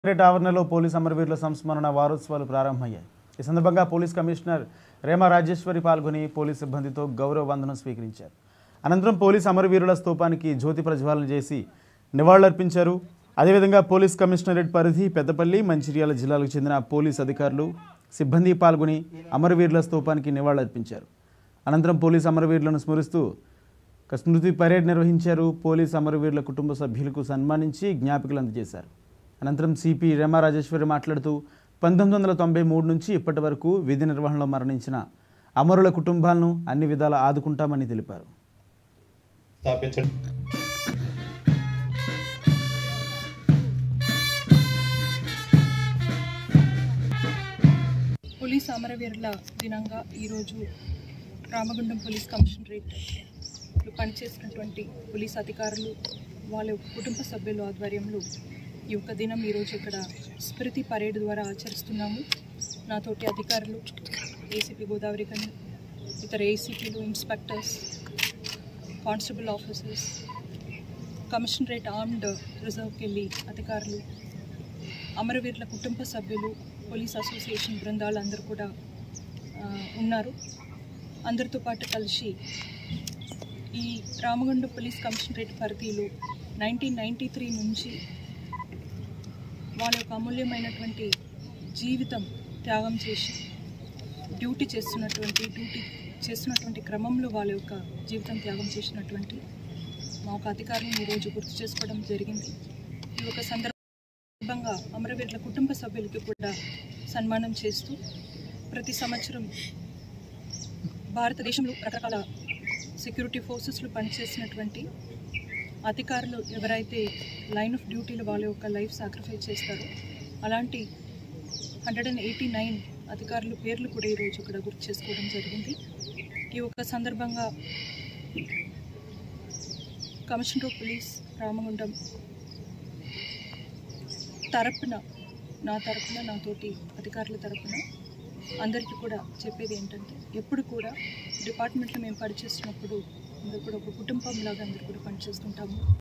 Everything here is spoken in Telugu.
కలెక్టరేట్ ఆవరణలో పోలీస్ అమరవీరుల సంస్మరణ వారోత్సవాలు ప్రారంభమయ్యాయి ఈ సందర్భంగా పోలీస్ కమిషనర్ రేమా రాజేశ్వరి పాల్గొని పోలీస్ సిబ్బందితో గౌరవ వందనం స్వీకరించారు అనంతరం పోలీస్ అమరవీరుల స్తూపానికి జ్యోతి ప్రజ్వాలన చేసి నివాళులర్పించారు అదేవిధంగా పోలీస్ కమిషనరేట్ పరిధి పెద్దపల్లి మంచిర్యాల జిల్లాలకు చెందిన పోలీస్ అధికారులు సిబ్బంది పాల్గొని అమరవీరుల స్తూపానికి నివాళులర్పించారు అనంతరం పోలీస్ అమరవీరులను స్మరిస్తూ ఒక స్మృతి పరేడ్ నిర్వహించారు పోలీస్ అమరవీరుల కుటుంబ సభ్యులకు సన్మానించి జ్ఞాపికలు అందజేశారు అనంతరం సిపి రేమా రాజేశ్వరి మాట్లాడుతూ పంతొమ్మిది వందల తొంభై మూడు నుంచి ఇప్పటి వరకు విధి నిర్వహణలో మరణించిన అమరుల కుటుంబాలను అన్ని విధాలా ఆదుకుంటామని తెలిపారు స్థాపించడం పోలీస్ అమరవీరుల దినంగా ఈరోజు రామగుండం పోలీస్ కమిషనరేట్లో పనిచేసినటువంటి పోలీస్ అధికారులు వాళ్ళ కుటుంబ సభ్యుల ఆధ్వర్యంలో ఈ యొక్క దినం ఈరోజు ఇక్కడ స్మృతి పరేడ్ ద్వారా ఆచరిస్తున్నాము నాతోటి అధికారులు ఏసీపీ గోదావరి కని ఇతర ఏసీపీలు inspectors constable officers commissionerate armed రిజర్వ్కి వెళ్ళి అధికారులు అమరవీరుల కుటుంబ సభ్యులు పోలీస్ అసోసియేషన్ బృందాలు అందరూ కూడా ఆ, ఉన్నారు అందరితో పాటు కలిసి ఈ రామగుండం పోలీస్ కమిషనరేట్ పరిధిలో నైన్టీన్ నైంటీ త్రీ నుంచి వాళ్ళ యొక్క అమూల్యమైనటువంటి జీవితం త్యాగం చేసి డ్యూటీ చేస్తున్నటువంటి డ్యూటీ చేస్తున్నటువంటి క్రమంలో వాళ్ళ యొక్క జీవితం త్యాగం చేసినటువంటి మా ఒక అధికారులను ఈరోజు గుర్తు చేసుకోవడం జరిగింది ఈ ఒక సందర్భంగా అమరవీరుల కుటుంబ సభ్యులకి కూడా సన్మానం చేస్తూ ప్రతి సంవత్సరం భారతదేశంలో రకరకాల సెక్యూరిటీ ఫోర్సెస్లో పనిచేసినటువంటి అధికారులు ఎవరైతే లైన్ ఆఫ్ డ్యూటీలో వాళ్ళ యొక్క లైఫ్ సాక్రిఫైస్ చేస్తారో అలాంటి హండ్రెడ్ అండ్ ఎయిటీ నైన్ అధికారుల పేర్లు కూడా ఈరోజు ఇక్కడ గుర్తు చేసుకోవడం జరిగింది ఈ యొక్క సందర్భంగా కమిషనర్ ఆఫ్ పోలీస్ రామగుండం తరపున నా తరపున నాతోటి అధికారుల తరపున అందరికీ కూడా చెప్పేది ఏంటంటే ఎప్పుడు కూడా డిపార్ట్మెంట్లో మేము పనిచేస్తున్నప్పుడు అందరూ కూడా ఒక కుటుంబంలాగా అందరూ కూడా పనిచేస్తుంటాము